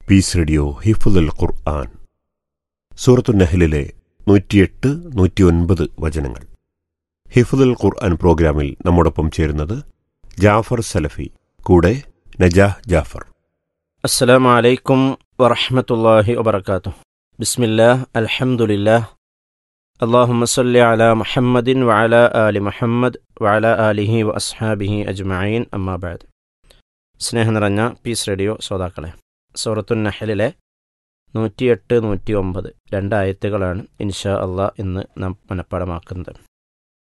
piece radio ഹിഫുദുൽ ഖുർആൻ സൂറത്തു നഹലിലെ നൂറ്റിയെട്ട് നൂറ്റിയൊൻപത് വചനങ്ങൾ ഹിഫുദുൽ ഖുർആൻ പ്രോഗ്രാമിൽ നമ്മോടൊപ്പം ചേരുന്നത് ജാഫർ സലഫി കൂടെ നജാഹ് ജാഫർ السلام عليكم ورحمة الله وبركاته بسم الله الحمد لله اللهم صل على محمد وعلى آل محمد وعلى آله وأصحابه أجمعين أما بعد സ്നേഹം നിറഞ്ഞ പീസ് റേഡിയോ ശ്രോതാക്കളെ സൂറത്തു നഹലിലെ നൂറ്റിയെട്ട് നൂറ്റി ഒമ്പത് രണ്ടായത്തുകളാണ് ഇൻഷാ അള്ളാഹ് ഇന്ന് നാം മനഃപ്പാടമാക്കുന്നത്